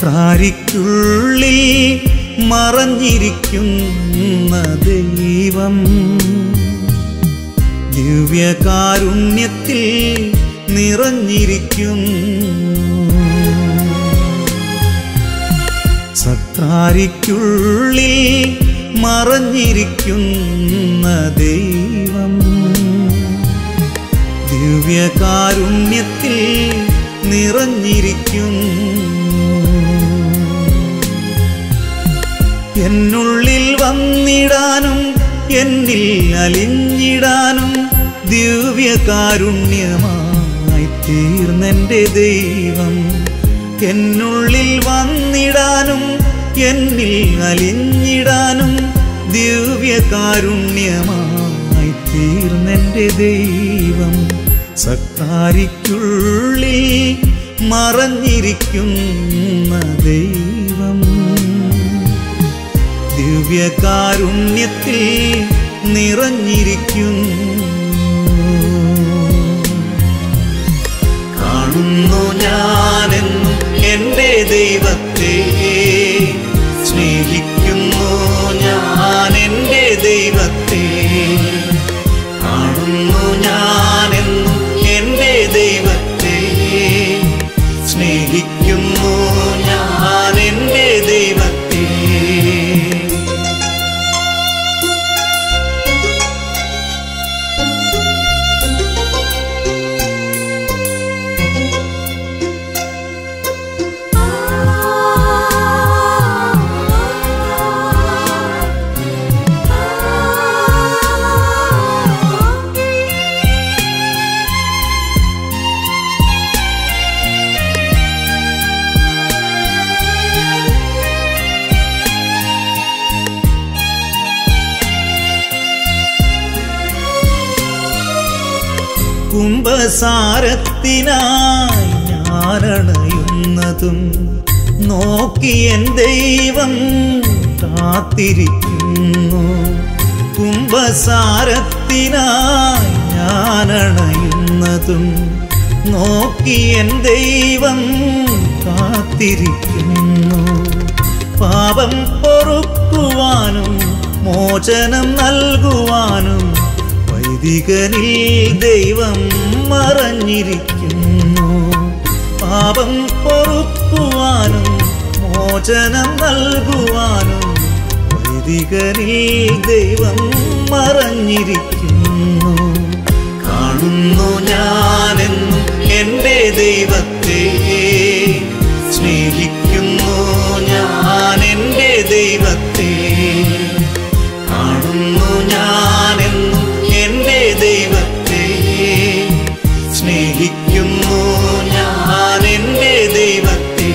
സക്രാരിക്കുള്ളിൽ മറഞ്ഞിരിക്കുന്ന ദൈവം ദിവ്യകാരുണ്യത്തിൽ നിറഞ്ഞിരിക്കും സക്രാരിക്കുള്ളിൽ മറഞ്ഞിരിക്കുന്ന ദൈവം ദിവ്യകാരുണ്യത്തിൽ നിറഞ്ഞിരിക്കും എന്നുള്ളിൽ വന്നിടാനും എന്നിൽ അലിഞ്ഞിടാനും ദിവ്യകാരുണ്യമായി തീർന്നെൻ്റെ ദൈവം എന്നുള്ളിൽ വന്നിടാനും എന്നിൽ അലിഞ്ഞിടാനും ദിവ്യകാരുണ്യമായി തീർന്നെൻ്റെ ദൈവം സക്രാരിക്കുള്ളിൽ മറഞ്ഞിരിക്കുന്ന ദൈവം ദിവ്യകാരുണ്യത്തിൽ നിറഞ്ഞിരിക്കും കാണുന്നു ഞാനെന്നും എൻ്റെ ദൈവത്തെ സ്നേഹിക്കുന്നു ഞാൻ എൻ്റെ ദൈവത്തെ കാണുന്നു ഞാനെന്നും എൻ്റെ ദൈവത്തെ സ്നേഹിക്കുന്നു ഞാൻ എൻ്റെ ദൈവത്തെ കുംഭസാരത്തിനായി ഞാനണയുന്നതും നോക്കി എൻ ദൈവം കാത്തിരിക്കുന്നു കുംഭസാരത്തിനായി ഞാനണയുന്നതും നോക്കി എൻ ദൈവം കാത്തിരിക്കുന്നു പാപം പൊറുക്കുവാനും മോചനം നൽകുവാനും വൈദികനിൽ ദൈവം മറഞ്ഞിരിക്കുന്നു പാപം പൊറുക്കുവാനും മോചനം നൽകുവാനും വൈദികനിൽ ദൈവം മറഞ്ഞിരിക്കുന്നു കാണുന്നു ഞാനെന്നും എൻ്റെ ദൈവത്തെ സ്നേഹിക്കുന്നു ഞാൻ എൻ്റെ ദൈവത്തെ കാണുന്നു ഞാനെന്നും എൻ്റെ ദൈവത്തെ സ്നേഹിക്കുന്നു ഞാൻ എൻ്റെ ദൈവത്തെ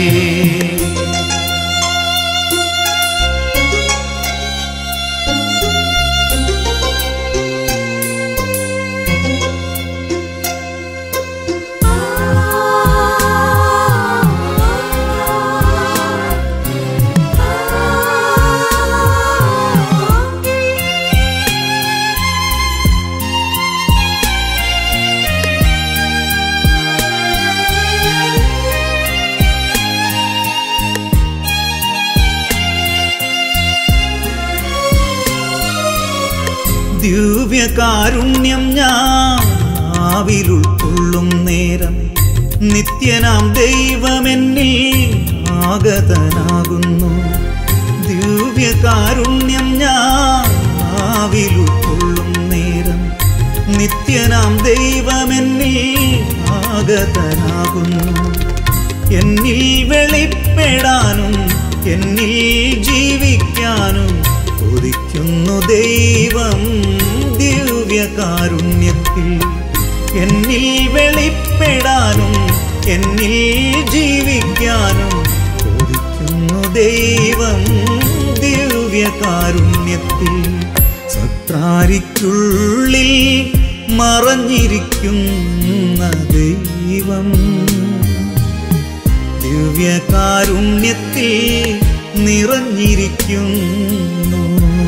ദിവ്യകാരുണ്യം ഞാൻ ആവിലുൾക്കൊള്ളും നേരം നിത്യനാം ദൈവമെന്നിൽ ആഗതനാകുന്നു ദിവ്യകാരുണ്യം ഞാൻ ആവിലുൾക്കൊള്ളും നേരം നിത്യനാം ദൈവമെന്നിൽ ആഗതനാകുന്നു എന്നിൽ വെളിപ്പെടാനും എന്നിൽ ജീവിക്കാനും കൊതിക്കുന്നു ദൈവം ദിവ്യകാരുണ്യത്തിൽ എന്നിൽ വെളിപ്പെടാനും എന്നിൽ ജീവിക്കാനും കൊതിക്കുന്നു ദൈവം ദിവ്യകാരുണ്യത്തിൽ സത്രാരിക്കുള്ളിൽ മറഞ്ഞിരിക്കുന്ന ദൈവം ദിവ്യകാരുണ്യത്തിൽ നിറഞ്ഞിരിക്കുന്നു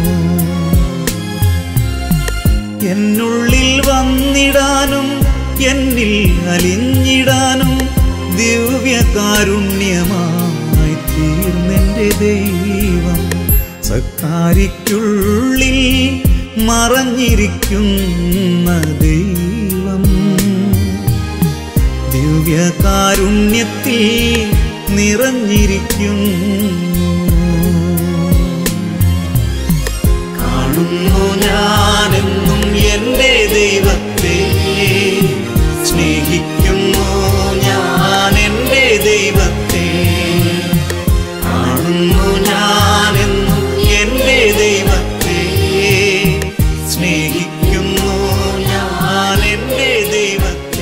എന്നുള്ളിൽ വന്നിടാനും എന്നിൽ അലിഞ്ഞിടാനും ദിവ്യകാരുണ്യമായി തീർന്നെൻ്റെ ദൈവം സക്കാരിക്കുള്ളിൽ മറഞ്ഞിരിക്കുന്ന ദൈവം ദിവ്യകാരുണ്യത്തിൽ നിറഞ്ഞിരിക്കുന്നു കാണുന്നു ഞാനെന്നും എൻ്റെ ദൈവത്തെ സ്നേഹിക്കുന്നു ഞാൻ എൻ്റെ ദൈവത്തെ കാണുന്നു ഞാനെന്നും എൻ്റെ ദൈവത്തെ സ്നേഹിക്കുന്നു ഞാൻ എൻ്റെ ദൈവത്തെ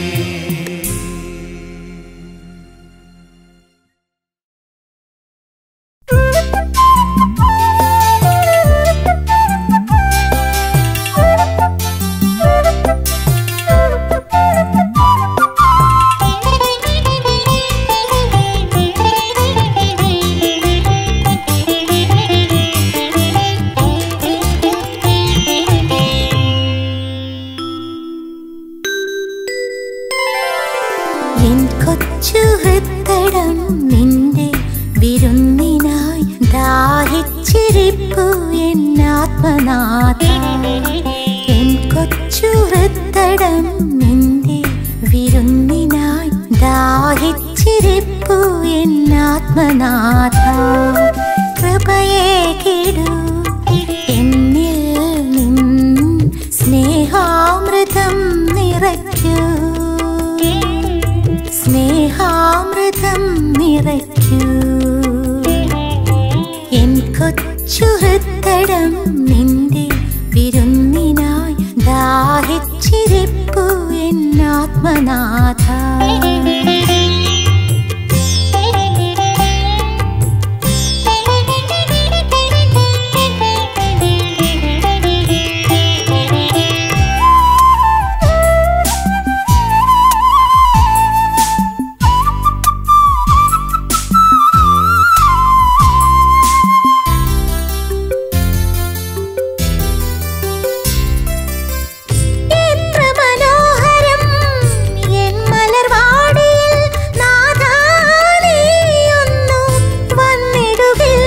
എൻ കൊച്ചു ഹൃത്തടം നിന്റെ വിരുന്നിനായി ദാഹിച്ചിരിപ്പു എൻ ആത്മനാഥ എൻ കൊച്ചു ഹൃത്തടം നിന്റെ വിരുന്നിനായി ദാഹിച്ചിരിപ്പു എൻ ആത്മനാഥ കൃപയെ കിടു എന്നിൽ നിൻ സ്നേഹാമൃതം നിറയ്ക്കൂ സ്നേഹാമൃതം നിറയ്ക്കൂ എൻ കൊച്ചു ഹൃത്തടം നിന്റെ വിരുന്നിനായി ദാഹിച്ചിരിപ്പു എൻ ആത്മനാഥ എത്ര മനോഹരം എൻ മലർവാടിയിൽ നാഥാ നീയൊന്നു വന്നിടുകിൽ.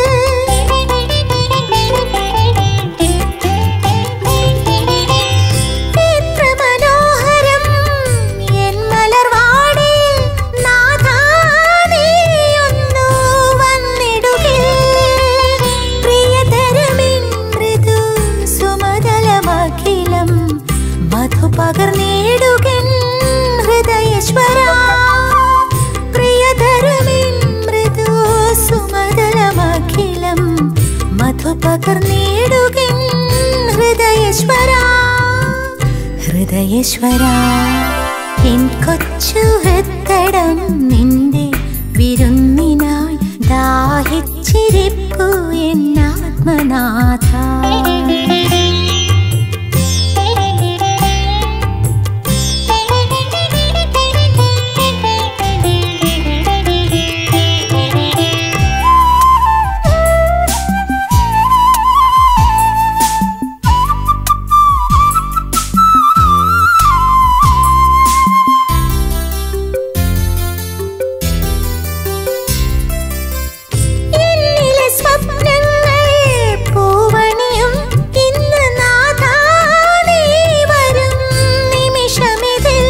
എത്ര മനോഹരം എൻ മലർവാടിയിൽ നാഥാ നീയൊന്നു വന്നിടുകിൽ. പ്രിയതരമിൻ മൃദു സുമതലമഖിലം മധു പകർന്നിടുകൻ ഹൃദയേശ്വര പ്രിയതരമിൻ മൃദു സുമതലമഖിലം മധു പകർന്നിടുകൻ ഹൃദയേശ്വര ഹൃദയേശ്വര എൻ കൊച്ചു ഹൃത്തടം നിന്റെ വിരുന്നിനായി ദാഹിച്ചിരിപ്പു എൻ ആത്മനാഥ എന്നിലെ സ്വപ്നങ്ങൾ പൂവണിയും ഇന്ന് നാഥാ നീ വരും നിമിഷമിതിൽ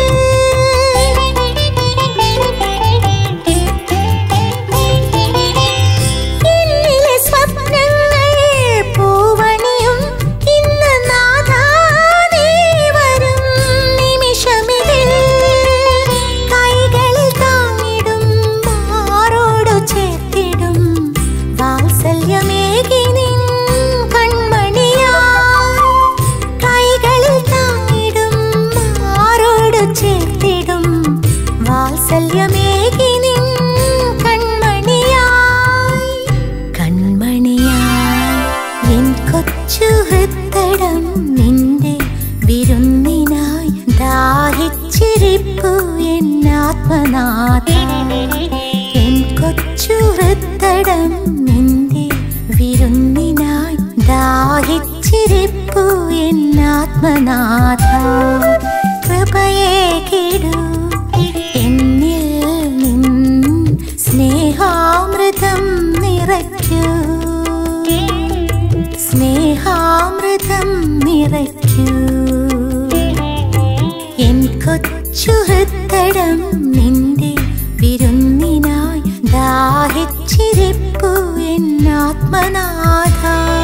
എന്നിലെ സ്വപ്നങ്ങൾ പൂവണിയും ഇന്ന് നാഥാ നീ വരും നിമിഷമിതിൽ കൈകളിൽ താങ്ങിടും മാറോടു ചേർത്തിടും വാത്സല്യമേകി നിൻ കൺമണിയാ കൈകളിൽ താങ്ങിടും മാറോടു ചേർത്തിടും വാത്സല്യമേകി നിൻ കൺമണിയായി കൺമണിയായി എൻ കൊച്ചു ഹൃത്തടം നിന്റെ വിരുന്നിനായി ദാഹിച്ചിരിപ്പു എൻ ആത്മനാഥ എൻ കൊച്ചു ഹൃത്തടം നിന്റെ വിരുന്നിനായി ദാഹിച്ചിരിപ്പു എൻ ആത്മനാഥ കൃപയെ കിടു എന്നിൽ നിൻ സ്നേഹാമൃത സുഹൃത്തടം നിന്റെ വിരുന്നിനായി ദാഹിച്ചിരിപ്പു എന്നാത്മനാഥ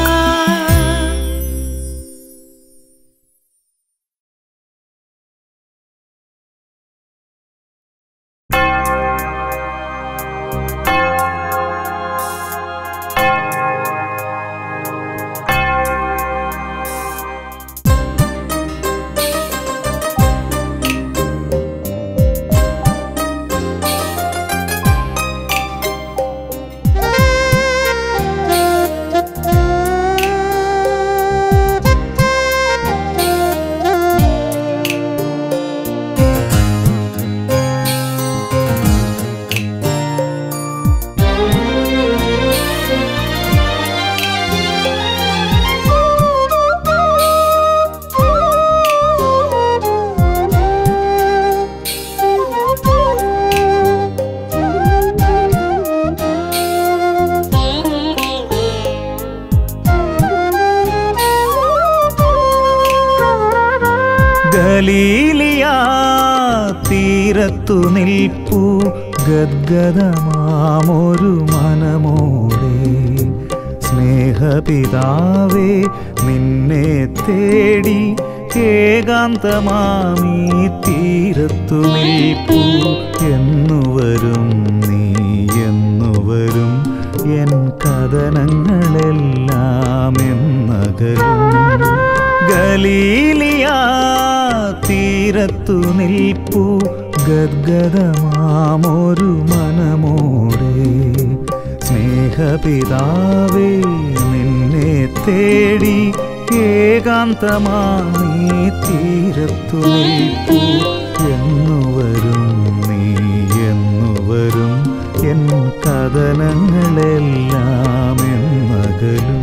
ഗലീലിയ തീരത്തു നിൽപ്പു ഗദ്ഗദമാമൊരു മനമോടെ സ്നേഹപിതാവേ നിന്നെ തേടി ഏകാന്തമാമീ തീരത്തു നിൽപ്പു എന്നുവരും നീ എന്നുവരും എൻ കഥനങ്ങളെല്ലാം എന്നകലും ഗലീലിയ തീരത്തു നിൽപ്പു ഗദ്ഗദമാമൊരു മനമോടെ സ്നേഹപിതാവേ നിന്നെ തേടി ഏകാന്തമാമീ തീരത്തു നിൽപ്പു എന്നുവരും നീ എന്നുവരും എൻ കഥനങ്ങളെല്ലാം എന്നകലും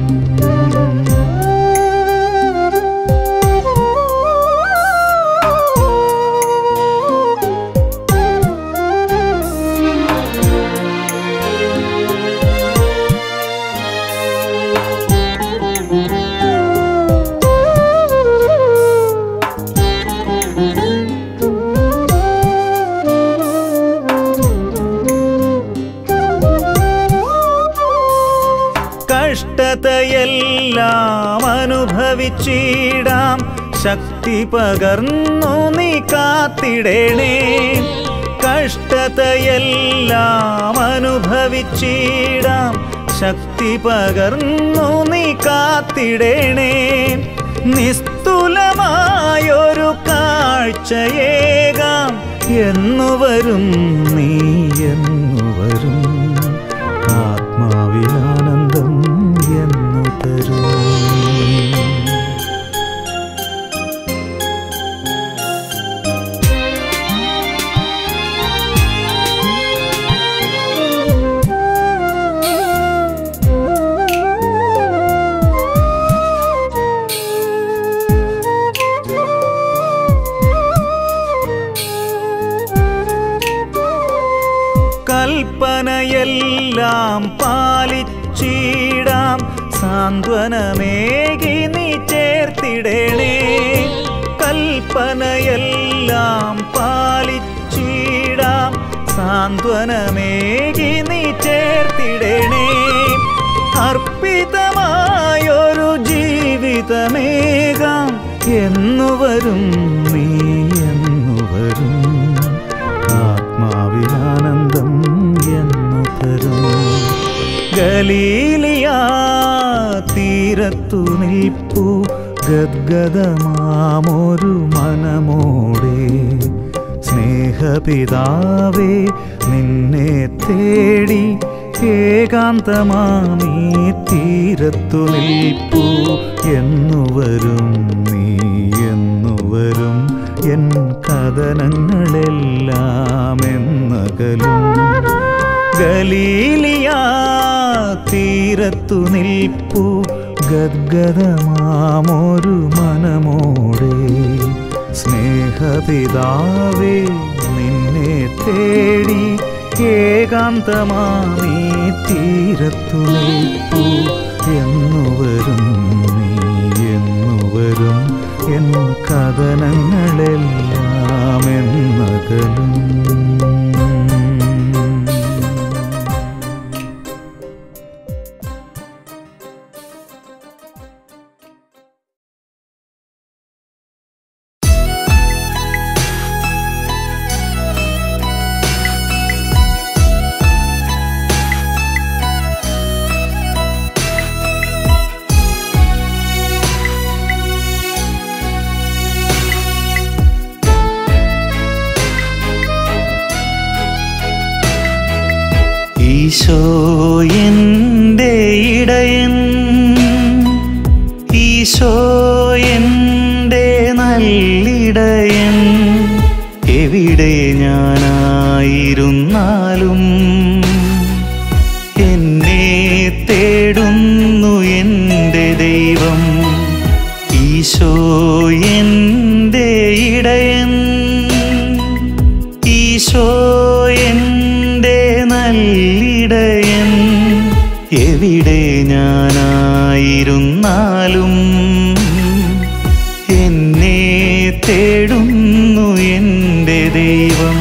കഷ്ടതയെല്ലാം അനുഭവിച്ചിടാം ശക്തി പകർന്നു നീ കാത്തിടണേ കഷ്ടതയെല്ലാം അനുഭവിച്ചിടാം ശക്തി പകർന്നു നീ കാത്തിടണേ നിസ്തുലമായൊരു കാഴ്ചയേകാം എന്നുവരും നീ എന്നുവരും ആത്മാവിലാനന്ദം എന്നു തരും കൽപ്പനയെല്ലാം പാലിച്ചിടാം സാന്ത്വനമേകി നീ ചേർത്തിടണേ കൽപ്പനയെല്ലാം പാലിച്ചിടാം സാന്ത്വനമേകി നീ ചേർത്തിടണേ അർപ്പിതമായൊരു ജീവിതമേകാം എന്നുവരും നീ എന്നുവരും ആത്മാവിലാനന്ദം എന്നു തരും ഗലീലിയ തീരത്തു നിൽപ്പു ഗദ്ഗദമാമൊരു മനമോടെ സ്നേഹപിതാവേ നിന്നെ തേടി ഏകാന്തമാമീ തീരത്തു നിൽപ്പു എന്നുവരും നീ എന്നുവരും എൻ കഥനങ്ങളെല്ലാം എന്നകലും ഗലീലിയ തീരത്തു നിൽപ്പു ഗദ്ഗദമാമൊരു മനമോടെ സ്നേഹപിതാവേ നിന്നെ തേടി ഏകാന്തമാമീ തീരത്തു നിൽപ്പു എന്നുവരും നീ എന്നുവരും എൻ കഥനങ്ങളെല്ലാം നാമെന്നകലും ഈശോ എൻ്റെ ഇടയൻ ഈശോ എൻ്റെ നല്ലിടയൻ എവിടെ ഞാനായിരുന്നാലും എന്നെ തേടുന്നു എൻ്റെ ദൈവം ഈശോ എൻ്റെ ഇടയൻ ഈശോ എൻ്റെ നല്ലിടയൻ എവിടെ ഞാനായിരുന്നാലും എന്നെ തേടുന്നു എൻ്റെ ദൈവം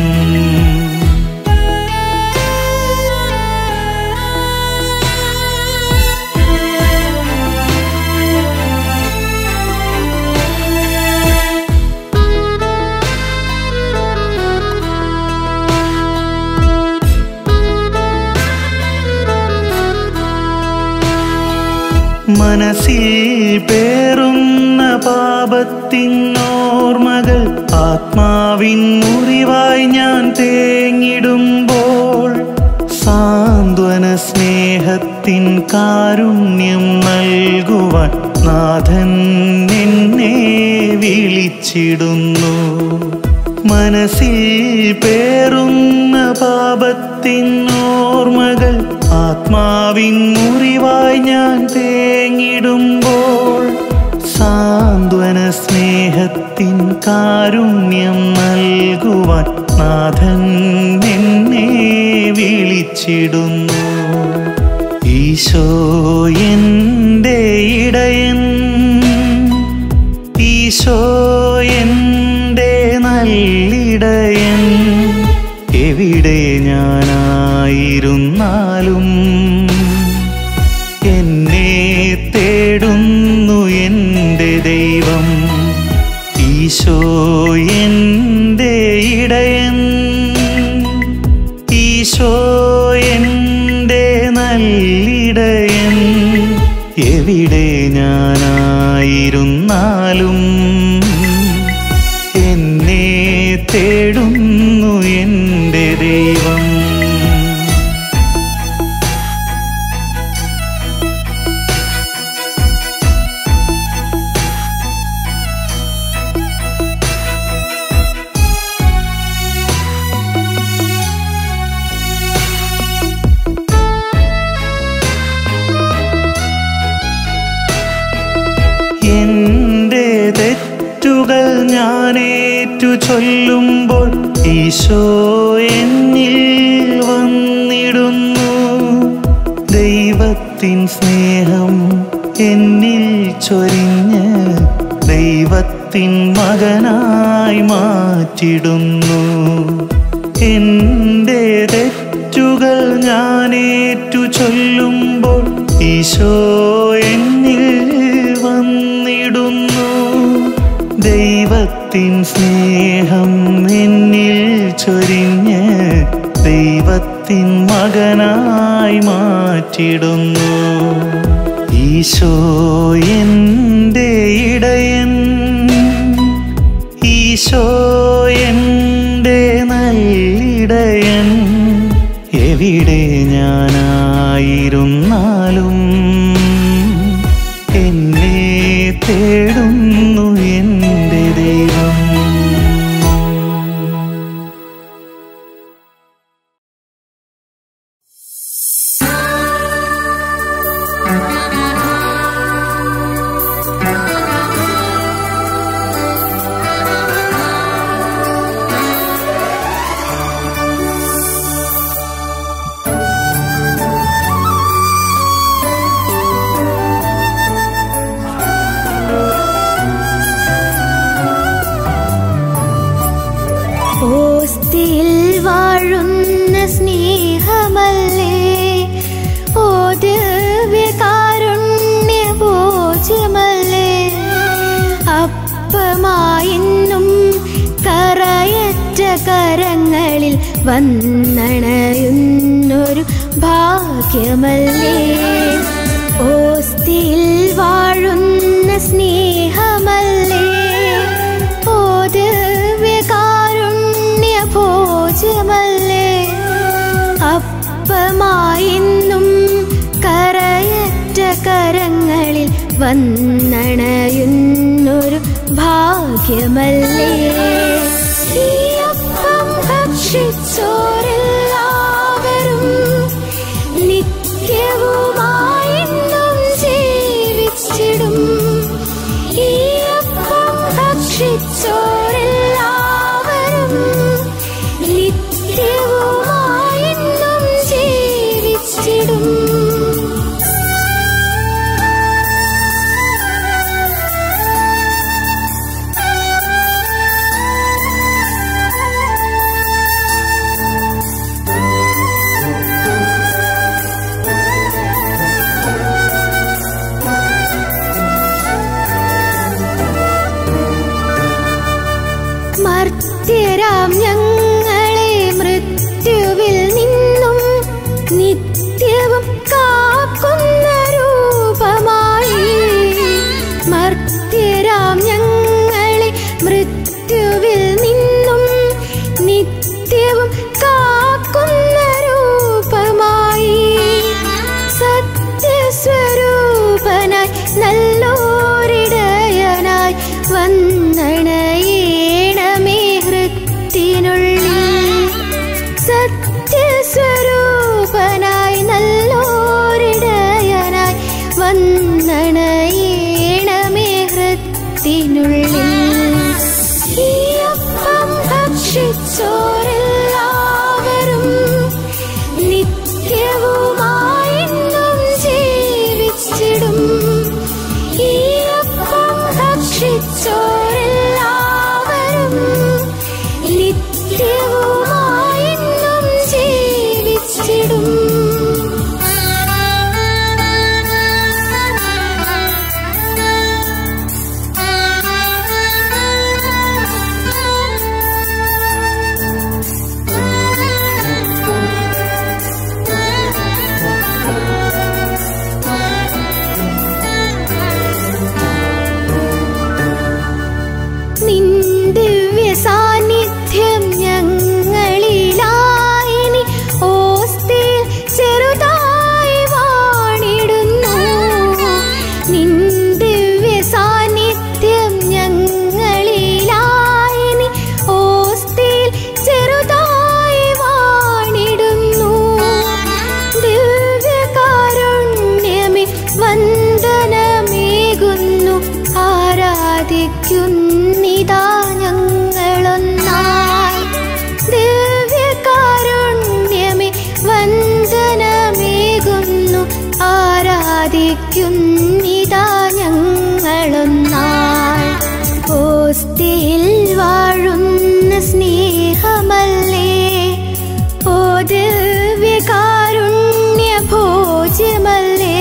മനസ്സിൽ പേറുന്ന പാപത്തിനോർമ്മകൾ ആത്മാവിൻ മുറിവായി ഞാൻ തേങ്ങിടുമ്പോൾ സാന്ത്വന സ്നേഹത്തിൻ കാരുണ്യം നൽകുവാൻ നാഥൻ എന്നെ വിളിച്ചിടുന്നു മനസ്സിൽ പേറുന്ന പാപത്തിൻ ഓർമ്മകൾ ആത്മാവിൻ മുറിവായി ഞാൻ തേങ്ങിടുമ്പോൾ സാന്ത്വന സ്നേഹത്തിൻ കാരുണ്യം നൽകുവാൻ നാഥൻ എന്നെ വിളിച്ചിടുന്നു ഈശോ എൻ്റെ ഇടയൻ ഈശോ എൻ്റെ നല്ലിടയൻ എവിടെ ഞാനായിരുന്നാലും എന്നെ തേടുന്നു എൻ്റെ ദൈവം ഈശോ എൻ്റെ ഇടയൻ ഈശോ എൻ്റെ നല്ലിടയൻ എവിടെ ഞാനായിരുന്നാലും എന്നെ തേടുന്നു എൻ്റെ ദൈവം എന്റെ തെറ്റുകൾ ഞാനേറ്റു ചൊല്ലുമ്പോൾ ഈശോ എന്നിൽ വന്നിടുന്നു ദൈവത്തിൻ സ്നേഹം എന്നിൽ ചൊരിഞ്ഞ് ദൈവത്തിൻ മകനായി മാറ്റിടുന്നു എന്റെ തെറ്റുകൾ ഞാനേറ്റു ചൊല്ലുമ്പോൾ ഈശോ എന്നിൽ വന്നിടുന്നു ദൈവത്തിൻ സ്നേഹം എന്നിൽ ചൊരിഞ്ഞ് ദൈവത്തിൻ മകനായി മാറ്റിടുന്നു ഈശോ എൻ്റെ ഇടയൻ ഈശോ എൻ്റെ നല്ലിടയൻ എവിടെ ഞാനായിരുന്നാലും എന്നെ തേടുന്നു എൻ്റെ ദൈവം ആ വന്നണയുന്നൊരു ഭാഗ്യമല്ലേ ഓസ്തിയിൽ വാഴുന്ന സ്നേഹമല്ലേ ഓ ദിവ്യകാരുണ്യ ഭോജമല്ലേ അപ്പമായിന്നും കരയറ്റ കരങ്ങളിൽ വന്നണയുന്നൊരു ഭാഗ്യമല്ലേ ഈ അപ്പം ഭക്ഷിച്ചോരെല്ലാവരും നിത്യവുമായിന്നും ജീവിച്ചിടും ഈ അപ്പം ഭക്ഷിച്ചോരെല്ലാവരും നിത്യവുമായിന്നും ജീവിച്ചിടും മർത്യരാം ഞങ്ങളെ മൃത്യുവിൽ നിന്നും നിത്യവും കാക്കുന്ന രൂപമായി മർത്യരാം ഞങ്ങളെ മൃത്യുവിൽ നിന്നും നിത്യവും കാക്കുന്ന രൂപമായി സത്യസ്വരൂപനായി നല്ലോരിടയനായി വന്നണയേണമേ ഹൃത്തിനുള്ളിൽ സത്യസ്വരൂപനായി നല്ലോരിടയനായി വന്നണയേണമേ ഹൃത്തിനുള്ളിൽ ഈ അപ്പം ഭക്ഷിച്ചോരെല്ലാവരും നിത്യവുമായിന്നും ജീവിച്ചിടും ഈ അപ്പം ഭക്ഷിച്ചോരെല്ലാവരും നിത്യവുമായിന്നും ജീവിച്ചിടും നിൻ ദിവ്യ സാന്നിധ്യം ഞങ്ങളിലായിനി ഓസ്തിയിൽ ചെറുതായി വാണിടുന്നു നിൻ ദിവ്യ സാന്നിധ്യം ഞങ്ങളിലായിനി ഓസ്തിയിൽ ചെറുതായി വാണിടുന്നു ദിവ്യകാരുണ്യമേ വന്ദനമേകുന്നു ആരാധിക്കുന്നിതാ ഞങ്ങളൊന്നായി ദിവ്യകാരുണ്യമേ വന്ദനമേകുന്നു ആരാധിക്കുന്നിതാ ഞങ്ങളൊന്നായി ഓസ്തിയിൽ വാഴുന്ന സ്നേഹമല്ലേ ഓ ദിവ്യകാരുണ്യ ഭോജ്യമല്ലേ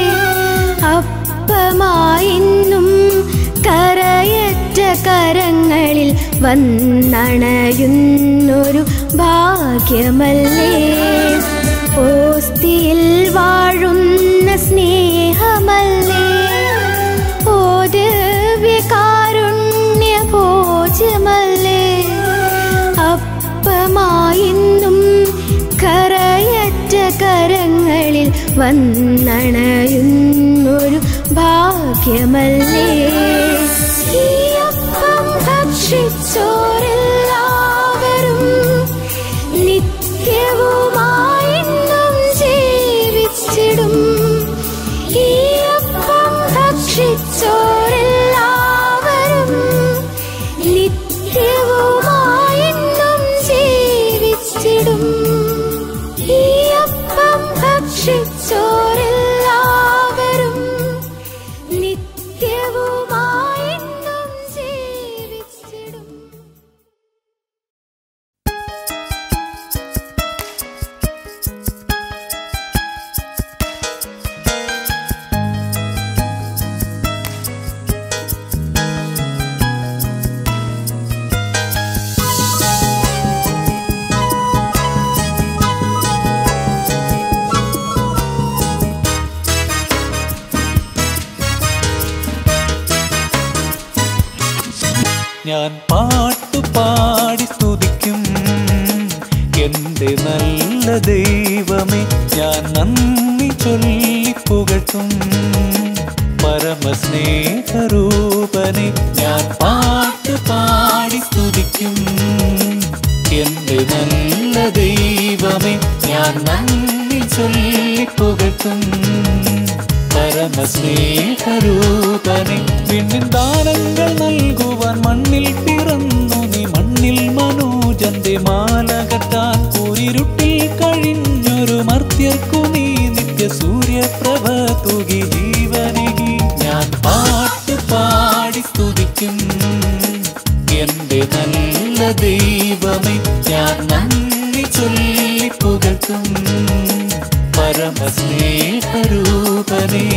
അപ്പമായിന്നും കരയറ്റ കരങ്ങളിൽ വന്നണയുന്നൊരു ഭാഗ്യമല്ലേ ഓസ്തിയിൽ വാഴുന്ന സ്നേഹമല്ലേ ഓ ദിവ്യകാരുണ്യ ഭോജ്യമല്ലേ അപ്പമായിന്നും കരയറ്റ കരങ്ങളിൽ വന്നണയുന്നൊരു ഭാഗ്യമല്ലേ ഈ അപ്പം ഭക്ഷിച്ചോരെല്ലാവരും നിത്യവുമായിന്നും ജീവിച്ചിടും ഈ അപ്പം ഭക്ഷിച്ചോരെല്ലാവരും നിത്യവുമായിന്നും ജീവിച്ചിടും ഈ അപ്പം ഭക്ഷിച്ചോരെല്ലാവരും നിത്യവുമായി ഞാൻ പാട്ടു പാടി സ്തുതിക്കും എന്റെ നല്ല ദൈവമേ ഞാൻ നന്ദി ചൊല്ലി പുകട്ടും പരമസ്നേഹരൂപനെ ഞാൻ പാട്ട് പാടി സ്തുതിക്കും എന്റെ നല്ല ദൈവമേ ഞാൻ നന്ദി ചൊല്ലി പുകട്ടും പരമസ്നേഹരൂപനെ വിണ്ണിൻ ദാനങ്ങൾ നൽകുവാൻ മണ്ണിൽ പിറന്നു നീ മണ്ണിൽ മനോജന്റെ മാലകറ്റാൻ കൂരിരുട്ടിൽ കഴിഞ്ഞൊരു മർത്യർക്കു നീ നിത്യ സൂര്യപ്രഭ തൂകി ജീവനകി ഞാൻ പാട്ട് പാടി സ്തുതിക്കും എന്റെ നല്ല ദൈവമേ ഞാൻ നന്ദി ചൊല്ലി പുകഴ്ത്തും പരമസ്നേഹരൂപനേ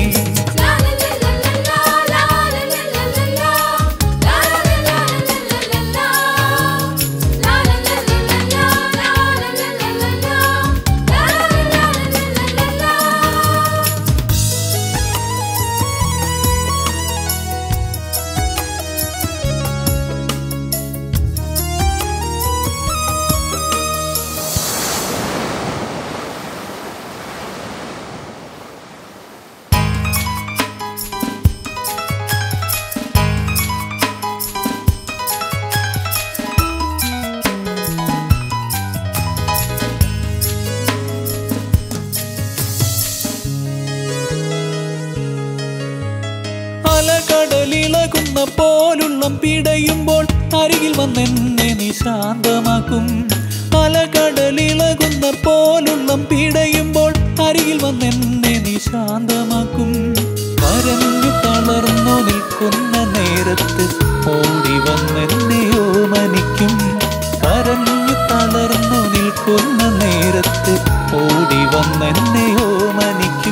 അലകടലിളകുന്ന പോലുള്ളം പിടയുമ്പോൾ അരികിൽ വന്നെന്നെ നീ ശാന്തമാക്കും അലകടലിളകുന്ന പോലുള്ളം പിടയുമ്പോൾ അരികിൽ വന്നെന്നെ നീ ശാന്തമാക്കും കരഞ്ഞു തളർന്നു നിൽക്കുന്ന നേരത്ത് ഓടി വന്നെന്നെ ഓമനിക്കും കരഞ്ഞു തളർന്നു നിൽക്കുന്ന നേരത്ത് ഓടി വന്നെന്നെ ഓമനിക്കും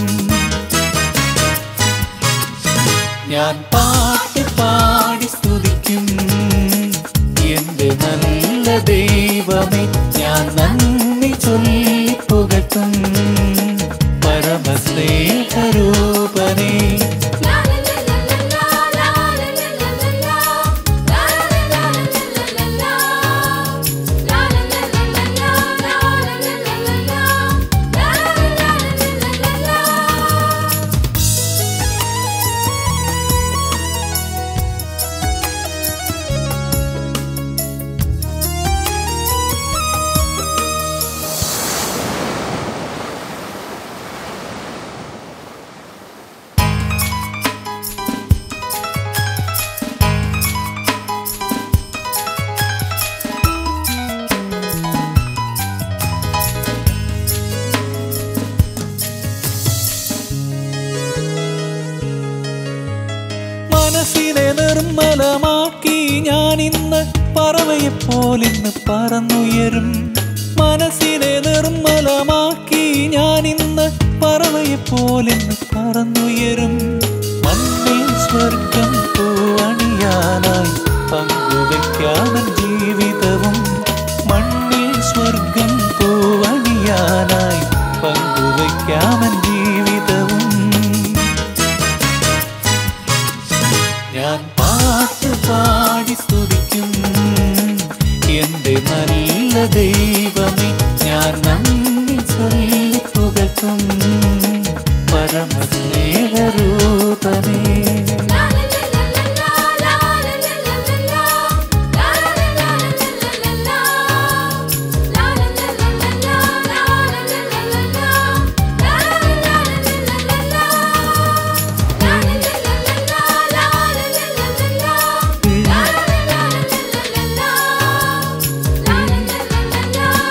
ഞാൻ പാട്ട് പാടി സ്തുതിക്കും എന്റെ നല്ല ദൈവമേ ഞാൻ നന്ദി ചൊല്ലി പുകട്ടും പരമസ്നേഹരൂപനേ മനസ്സിനെ നിർമ്മലമാക്കി ഞാൻ ഇന്ന് പറവയെപ്പോലിന്ന് പറന്നുയരും മനസ്സിനെ നിർമ്മലമാക്കി ഞാൻ ഇന്ന് പറവയെപ്പോലിന്ന് പറന്നുയരും മണ്ണിൽ സ്വർഗം പൂവണിയാനായി പങ്കുവെക്കാമൻ ജീവിതവും മണ്ണിൽ സ്വർഗം പൂവണിയാനായി പങ്കുവെക്കാമൻ ജീവിതവും ഞാൻ പാട്ട് പാടി സ്തുതിക്കും എന്റെ നല്ല ദൈവമേ ഞാൻ നന്ദി ചൊല്ലി പുകഴ്ത്തും പരമസ്നേഹരൂപനേ la la la la la la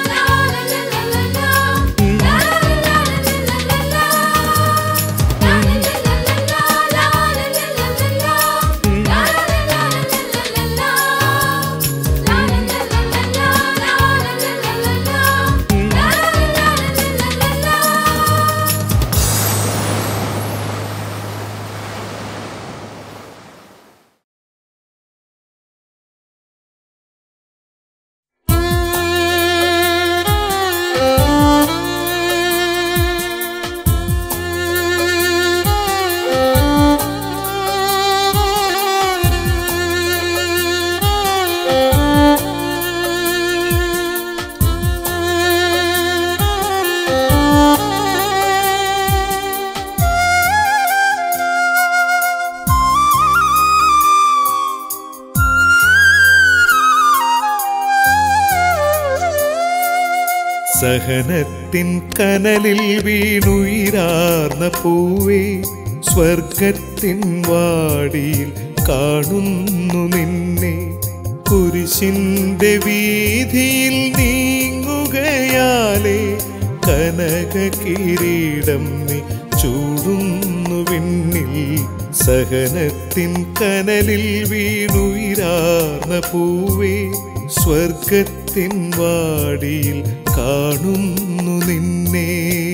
സഹനത്തിൻ കനലിൽ വീണുയിരാർന്ന പൂവേ സ്വർഗത്തിൻ വാടിയിൽ കാണുന്നു നിന്നെ കുരിശിന്റെ വീതിയിൽ നീങ്ങുകയാലേ കനക കിരീടം നീ ചൂടുന്നു വിണ്ണിൽ സഹനത്തിൻ കനലിൽ വീണുയിരാർന്ന പൂവേ സ്വർഗത്തിൻ വാടിയിൽ കാണുന്നു നിന്നെ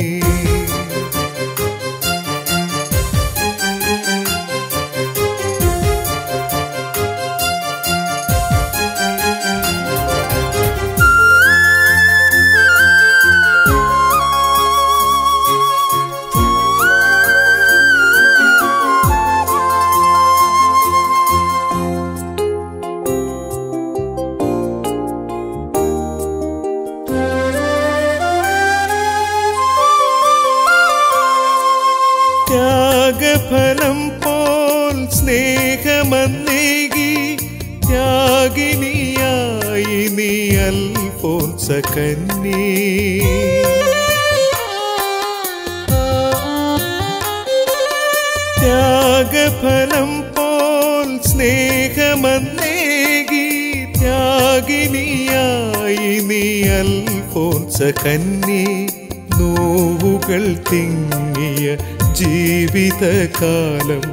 ത്യാഗഫലം പോൽ സ്നേഹമന്നേകി ത്യാഗിനിയായി നീ അൽഫോൻസ കന്നി ത്യാഗഫലം പോൽ സ്നേഹമന്നേകി ത്യാഗിനിയായി നീ അൽഫോൻസ കന്നി നോവുകൾ തിങ്ങിയ ജീവിതകാലം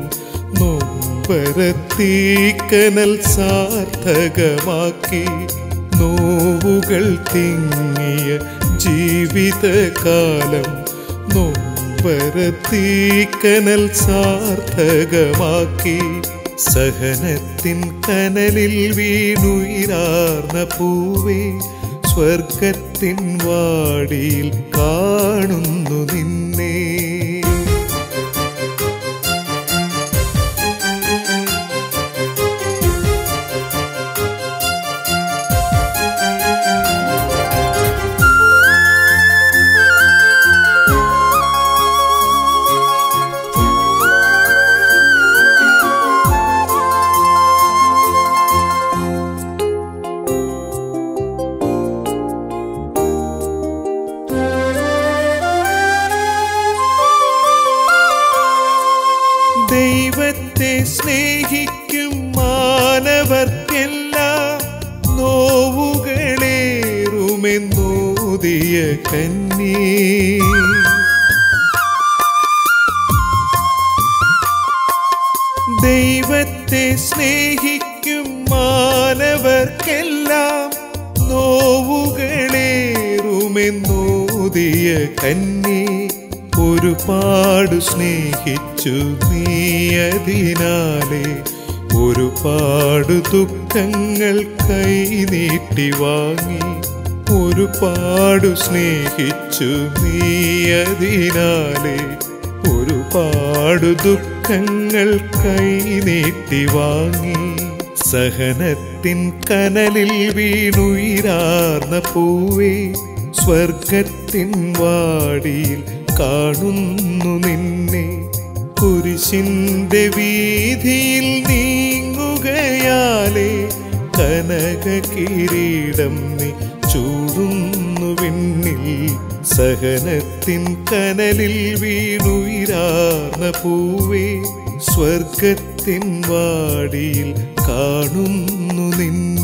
നൊമ്പരത്തീക്കനൽ സാർത്ഥകമാക്കി നോവുകൾ തിങ്ങിയ ജീവിതകാലം നൊമ്പരത്തീക്കനൽ സാർത്ഥകമാക്കി സഹനത്തിൻ കനലിൽ വീണുയിരാർന്ന പൂവേ സ്വർഗത്തിൻ വാടിയിൽ കാണുന്നു നിന്നെ ദൈവത്തെ സ്നേഹിക്കും മാനവർക്കെല്ലാം നോവുകളേറുമെന്നോതിയ കന്നി ദൈവത്തെ സ്നേഹിക്കും മാനവർക്കെല്ലാം നോവുകളേറുമെന്നോതിയ കന്നി ഒരുപാട് സ്നേഹിച്ചു നീയതിനാലെ ഒരുപാട് ദുഃഖങ്ങൾ കൈനീട്ടി വാങ്ങി ഒരുപാട് സ്നേഹിച്ചു നീയതിനാലെ ഒരുപാട് ദുഃഖങ്ങൾ കൈനീട്ടി വാങ്ങി സഹനത്തിൻ കനലിൽ വീണുയിരാർന്ന പൂവേ സ്വർഗത്തിൻ വാടിയിൽ കാണുന്നു നിന്നെ കുരിശിന്റെ വീതിയിൽ നീങ്ങുകയാലേ കനക കിരീടം നീ ചൂടുന്നു വിണ്ണിൽ സഹനത്തിൻ കനലിൽ വീണുയിരാർന്ന പൂവേ സ്വർഗത്തിൻ വാടിയിൽ കാണുന്നു നിന്നെ